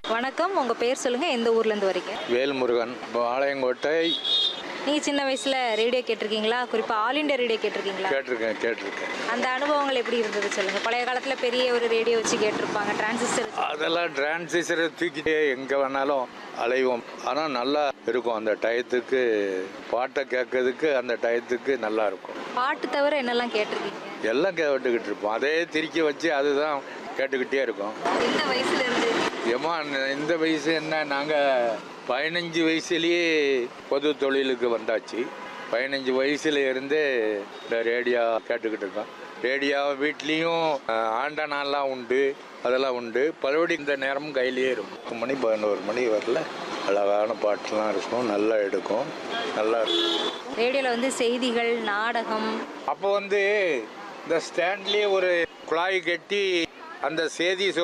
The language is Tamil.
வணக்கம் உங்க பேர் சொல்லுங்க எந்த ஊர்ல இருந்து வரீங்க வேல்முருகன் பாளையங்கோட்டை நீங்க சின்ன வயசுல ரேடியோ கேட்டிருக்கீங்களா குறிப்பா ஆல் இண்டியா ரேடியோ கேட்டிருக்கீங்களா கேட்டிருக்கேன் கேட்டிருக்கேன் அந்த அனுபவங்கள் எப்படி இருந்தது சொல்லுங்க பழைய காலத்துல பெரிய ஒரு ரேடியோ வச்சு கேட்டிருப்பாங்க டிரான்சிஸ்டர் அதெல்லாம் டிரான்சிஸ்டரை தூக்கிட்டே எங்கே வேணாலும் அலைவோம் ஆனால் நல்லா இருக்கும் அந்த டயத்துக்கு பாட்டை கேட்கறதுக்கு அந்த டயத்துக்கு நல்லா இருக்கும் பாட்டு தவிர என்னெல்லாம் கேட்டிருக்கீங்க எல்லாம் கேட்டுக்கிட்டு இருப்போம் அதே திருக்கி வச்சு அதுதான் கேட்டுக்கிட்டே இருக்கோம் எந்த வயசுல இருந்து ஏமா இந்த வயசு என்ன நாங்கள் பதினஞ்சு வயசுலேயே பொது தொழிலுக்கு வந்தாச்சு பதினஞ்சு வயசுல இருந்தே இந்த ரேடியோ கேட்டுக்கிட்டு இருக்கோம் ரேடியோ வீட்லேயும் ஆண்டனாலாம் உண்டு அதெல்லாம் உண்டு பலபடி இந்த நேரமும் கையிலேயே இருக்கும் பத்து மணி பதினோரு மணி வரல அழகான பாட்டுலாம் இருக்கும் நல்லா எடுக்கும் நல்லா இருக்கும் ரேடியோல வந்து செய்திகள் நாடகம் அப்போ வந்து இந்த ஸ்டாண்ட்லேயே ஒரு குழாய் கட்டி அந்த செய்தி